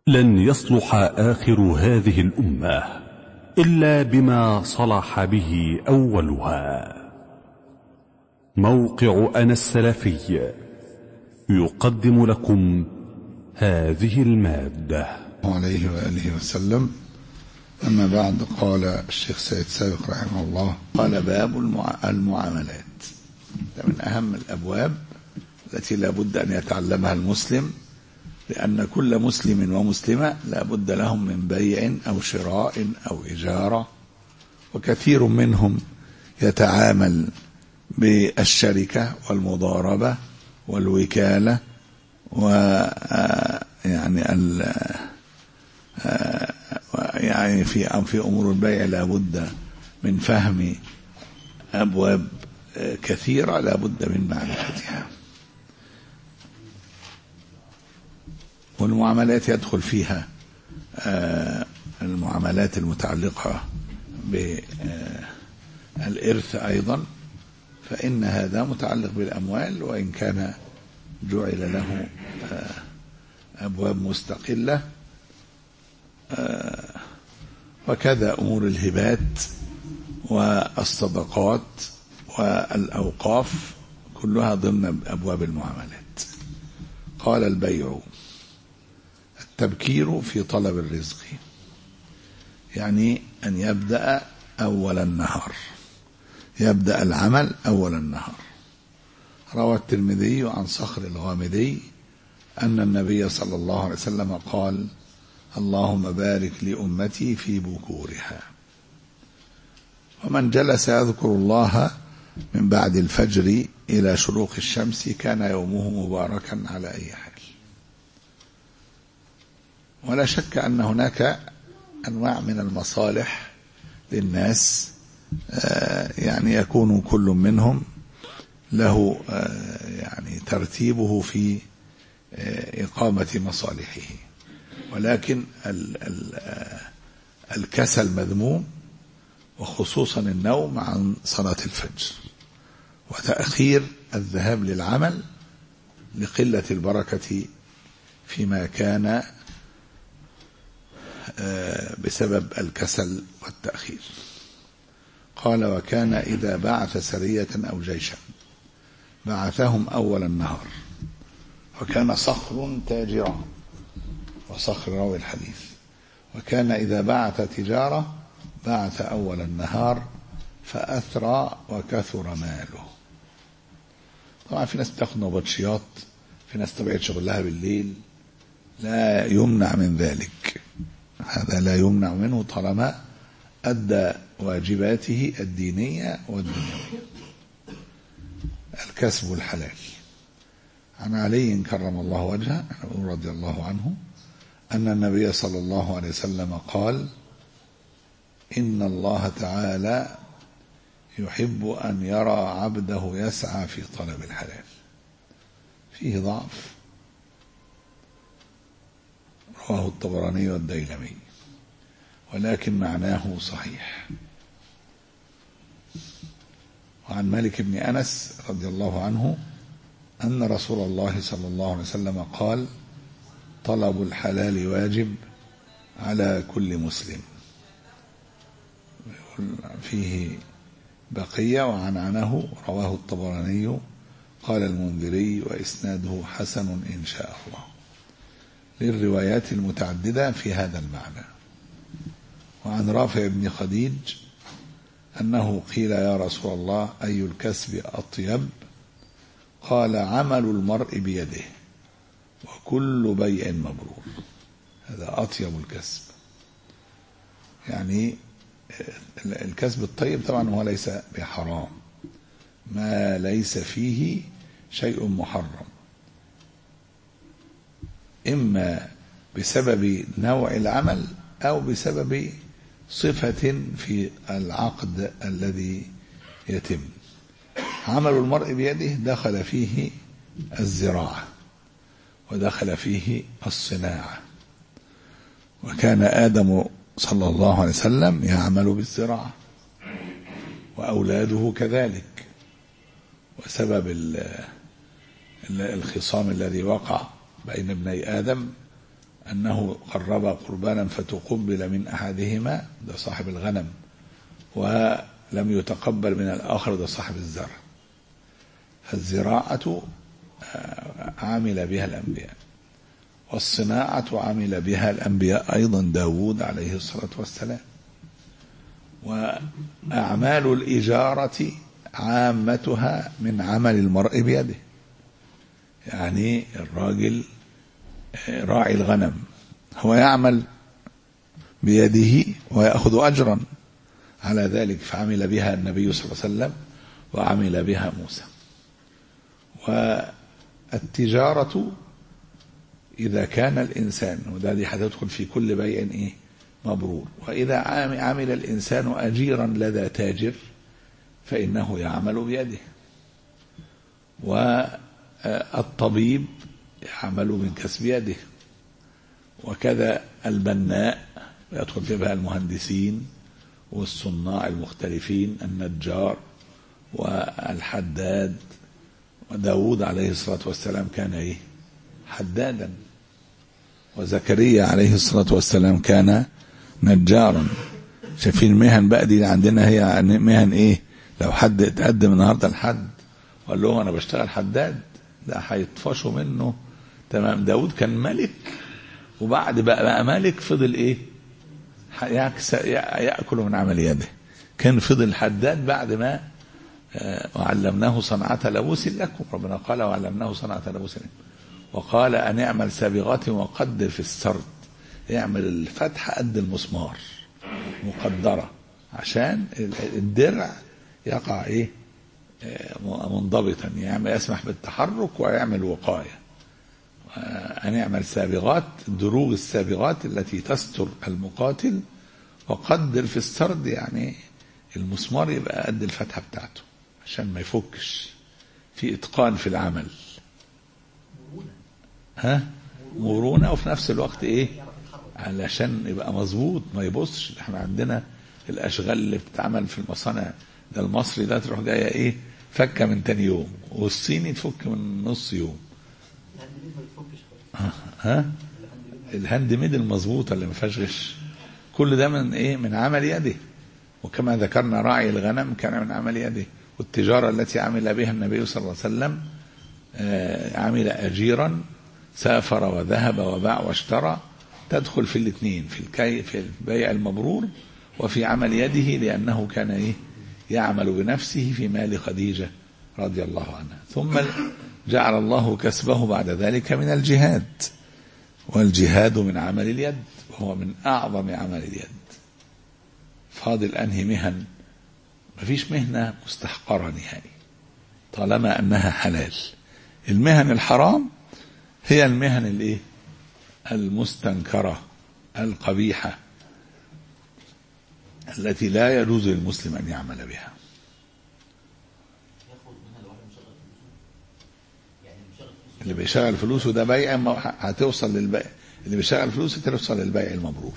لن يصلح آخر هذه الأمة إلا بما صلح به أولها موقع أنا السلفي يقدم لكم هذه المادة عليه وآله وسلم أما بعد قال الشيخ سيد سابق رحمه الله قال باب المع... المعاملات ده من أهم الأبواب التي لا بد أن يتعلمها المسلم لأن كل مسلم ومسلمة لا بد لهم من بيع أو شراء أو إجارة وكثير منهم يتعامل بالشركة والمضاربة والوكالة و يعني ال يعني في في امور البيع لابد من فهم ابواب كثيره لابد من معرفتها والمعاملات يدخل فيها المعاملات المتعلقه بالارث ايضا فان هذا متعلق بالاموال وان كان جعل له ابواب مستقله وكذا امور الهبات والصدقات والاوقاف كلها ضمن ابواب المعاملات قال البيع التبكير في طلب الرزق يعني ان يبدا اول النهار يبدا العمل اول النهار روى الترمذي عن صخر الغامدي ان النبي صلى الله عليه وسلم قال اللهم بارك لأمتي في بكورها ومن جلس يذكر الله من بعد الفجر إلى شروق الشمس كان يومه مباركا على أي حال ولا شك أن هناك أنواع من المصالح للناس يعني يكون كل منهم له يعني ترتيبه في إقامة مصالحه ولكن ال ال الكسل مذموم وخصوصا النوم عن صلاة الفجر وتأخير الذهاب للعمل لقلة البركة فيما كان بسبب الكسل والتأخير قال وكان إذا بعث سرية أو جيشا بعثهم أول النهار وكان صخر تاجرا وصخر راوي الحديث وكان إذا بعث تجارة بعث أول النهار فأثرى وكثر ماله طبعا في ناس بتاخد نبطشيات في ناس تبعت شغلها بالليل لا يمنع من ذلك هذا لا يمنع منه طالما أدى واجباته الدينية والدنيوية الكسب الحلال عن علي كرم الله وجهه رضي الله عنه أن النبي صلى الله عليه وسلم قال إن الله تعالى يحب أن يرى عبده يسعى في طلب الحلال فيه ضعف رواه الطبراني والديلمي ولكن معناه صحيح وعن مالك بن أنس رضي الله عنه أن رسول الله صلى الله عليه وسلم قال طلب الحلال واجب على كل مسلم فيه بقية وعنعنه رواه الطبراني قال المنذري وإسناده حسن إن شاء الله للروايات المتعددة في هذا المعنى وعن رافع بن خديج أنه قيل يا رسول الله أي الكسب أطيب قال عمل المرء بيده وكل بيع مبرور هذا أطيب الكسب يعني الكسب الطيب طبعا هو ليس بحرام ما ليس فيه شيء محرم إما بسبب نوع العمل أو بسبب صفة في العقد الذي يتم عمل المرء بيده دخل فيه الزراعة ودخل فيه الصناعة وكان آدم صلى الله عليه وسلم يعمل بالزراعة وأولاده كذلك وسبب الخصام الذي وقع بين ابني آدم أنه قرب قربانا فتقبل من أحدهما ده صاحب الغنم ولم يتقبل من الآخر ده صاحب الزرع فالزراعة عمل بها الأنبياء والصناعة عمل بها الأنبياء أيضا داود عليه الصلاة والسلام وأعمال الإجارة عامتها من عمل المرء بيده يعني الراجل راعي الغنم هو يعمل بيده ويأخذ أجرا على ذلك فعمل بها النبي صلى الله عليه وسلم وعمل بها موسى والتجارة إذا كان الإنسان وده دي هتدخل في كل بيع إيه مبرور وإذا عمل الإنسان أجيرا لدى تاجر فإنه يعمل بيده والطبيب يعمل من كسب يده وكذا البناء يدخل في بها المهندسين والصناع المختلفين النجار والحداد وداود عليه الصلاة والسلام كان إيه حدادا وزكريا عليه الصلاة والسلام كان نجارا شايفين المهن بقى دي عندنا هي مهن ايه لو حد اتقدم النهارده لحد وقال له انا بشتغل حداد ده هيطفشوا منه تمام داود كان ملك وبعد بقى, بقى ملك فضل ايه ياكل من عمل يده كان فضل حداد بعد ما وعلمناه صنعة لبوس لكم ربنا قال وعلمناه صنعة لبوس لكم وقال أن اعمل سابغات وقدر في السرد يعمل الفتحة قد المسمار مقدرة عشان الدرع يقع ايه منضبطا يعمل يسمح بالتحرك ويعمل وقاية أن يعمل سابغات دروغ السابغات التي تستر المقاتل وقدر في السرد يعني المسمار يبقى قد الفتحة بتاعته عشان ما يفكش في إتقان في العمل ها مرونة وفي نفس الوقت ايه علشان يبقى مظبوط ما يبصش احنا عندنا الاشغال اللي بتتعمل في المصانع ده المصري ده تروح جايه ايه فكه من تاني يوم والصيني تفك من نص يوم ها الهاند ميد المظبوطه اللي ما فيهاش غش كل ده من ايه من عمل يده وكما ذكرنا راعي الغنم كان من عمل يده والتجاره التي عمل بها النبي صلى الله عليه وسلم عمل اجيرا سافر وذهب وباع واشترى تدخل في الاثنين في الكي في البيع المبرور وفي عمل يده لأنه كان إيه يعمل بنفسه في مال خديجة رضي الله عنها ثم جعل الله كسبه بعد ذلك من الجهاد والجهاد من عمل اليد وهو من أعظم عمل اليد فاضل أنهي مهن مفيش مهنة مستحقرة نهائي طالما أنها حلال المهن الحرام هي المهن الايه المستنكرة القبيحة التي لا يجوز للمسلم أن يعمل بها اللي بيشغل فلوسه ده بيع هتوصل للبيع اللي بيشغل فلوسه توصل للبيع المبرور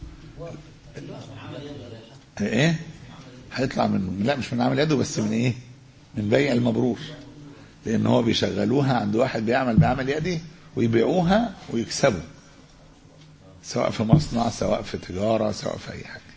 ايه هيطلع من لا مش من عمل يده بس من ايه من بيع المبرور لان هو بيشغلوها عند واحد بيعمل بعمل يدي ويبيعوها ويكسبوا سواء في مصنع سواء في تجارة سواء في أي حاجة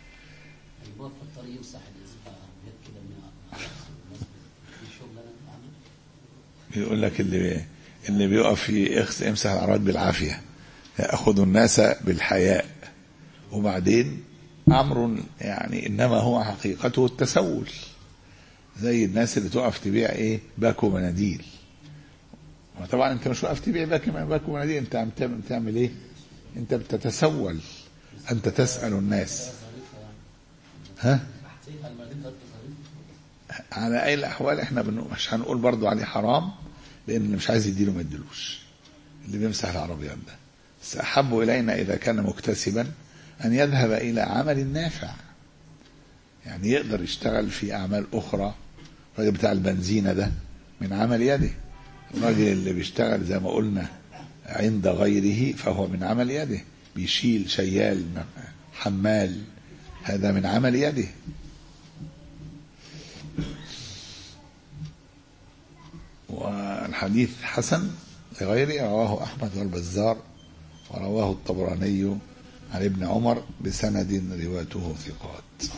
بيقول لك اللي اللي بيقف يمسح العربيات بالعافية يأخذ الناس بالحياء وبعدين أمر يعني إنما هو حقيقته التسول زي الناس اللي تقف تبيع إيه باكو مناديل وطبعا انت مش واقف تبيع باكو باكو مناديل انت عم تعمل ايه انت بتتسول انت تسأل الناس ها على اي الاحوال احنا بنقول مش هنقول برضو عليه حرام لان اللي مش عايز يديله ما يديلوش اللي بيمسح العربيات ده بس احب الينا اذا كان مكتسبا ان يذهب الى عمل نافع يعني يقدر يشتغل في اعمال اخرى الراجل بتاع البنزينه ده من عمل يده الراجل اللي بيشتغل زي ما قلنا عند غيره فهو من عمل يده بيشيل شيال حمال هذا من عمل يده والحديث حسن لغيره رواه أحمد والبزار ورواه الطبراني عن ابن عمر بسند روايته ثقات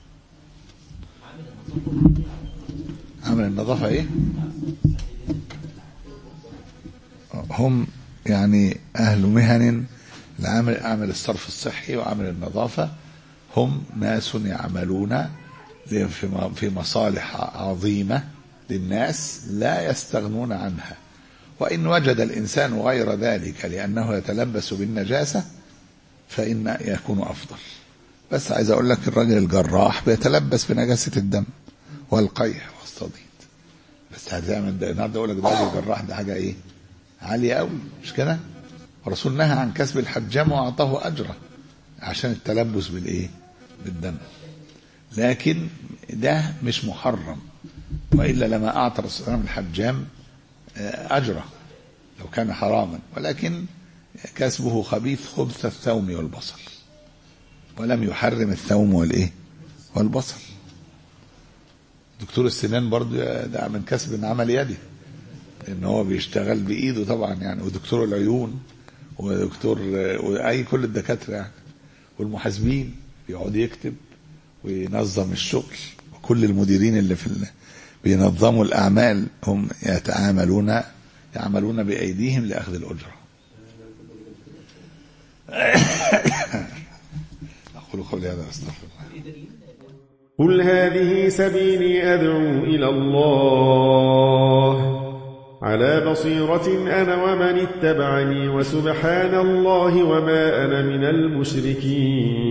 عمل النظافة ايه هم يعني أهل مهن العامل عامل الصرف الصحي وعامل النظافة هم ناس يعملون في في مصالح عظيمة للناس لا يستغنون عنها وإن وجد الإنسان غير ذلك لأنه يتلبس بالنجاسة فإن يكون أفضل بس عايز أقول لك الراجل الجراح بيتلبس بنجاسة الدم والقيح والصديد بس هتعمل ده النهارده أقول لك ده راجل جراح ده حاجة إيه؟ عالية قوي مش كده؟ الرسول نهى عن كسب الحجام وأعطاه أجره عشان التلبس بالإيه؟ بالدم لكن ده مش محرم وإلا لما أعطى الرسول صلى الله عليه وسلم الحجام أجره لو كان حراما ولكن كسبه خبيث خبث الثوم والبصل ولم يحرم الثوم والإيه والبصل دكتور السنان برضو ده من كسب عمل يده ان هو بيشتغل بايده طبعا يعني ودكتور العيون ودكتور واي كل الدكاتره يعني والمحاسبين بيقعد يكتب وينظم الشغل وكل المديرين اللي في بينظموا الاعمال هم يتعاملون يعملون بايديهم لاخذ الاجره اقول قولي هذا استغفر الله قل هذه سبيلي ادعو الى الله على بصيرة أنا ومن اتبعني وسبحان الله وما أنا من المشركين